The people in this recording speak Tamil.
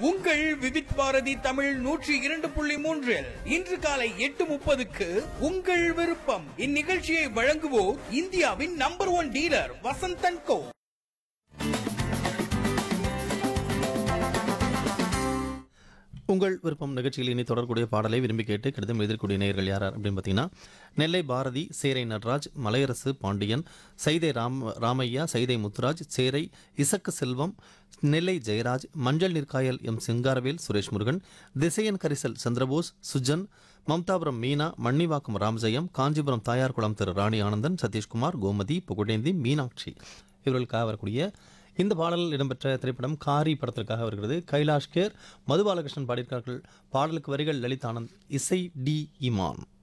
உங்கள் விவித் பாரதி தமிழ் நூற்றி இரண்டு புள்ளி மூன்றில் இன்று காலை எட்டு முப்பதுக்கு உங்கள் விருப்பம் இந்நிகழ்ச்சியை வழங்குவோர் இந்தியாவின் number one dealer Vasanthan co உங்கள் விருப்பம் நிகழ்ச்சியில் இனி தொடரக்கூடிய பாடலை விரும்பி கேட்டு கடிதம் எழுதக்கூடிய நேயர்கள் யார் அப்படின்னு பார்த்தீங்கன்னா நெல்லை பாரதி சேரை நடராஜ் மலையரசு பாண்டியன் சைதை ராம் ராமையா சைதை முத்துராஜ் சேரை இசக்கு செல்வம் நெல்லை ஜெயராஜ் மஞ்சள் நிற்காயல் எம் சிங்காரவேல் சுரேஷ் முருகன் திசையன் கரிசல் சந்திரபோஸ் சுஜன் மம்தாபுரம் மீனா மன்னிவாக்கம் ராமஜெயம் காஞ்சிபுரம் தாயார்குளம் திரு ராணி ஆனந்தன் சதீஷ்குமார் கோமதி புகுடேந்தி மீனாட்சி இவர்களுக்காக வரக்கூடிய இந்த பாடல் இடம்பெற்ற திரைப்படம் காரி படத்திற்காக வருகிறது கைலாஷ் கேர் மது பாலகிருஷ்ணன் பாடியிருக்கார்கள் பாடலுக்கு வரிகள் லலித் ஆனந்த் இசை டி இமான்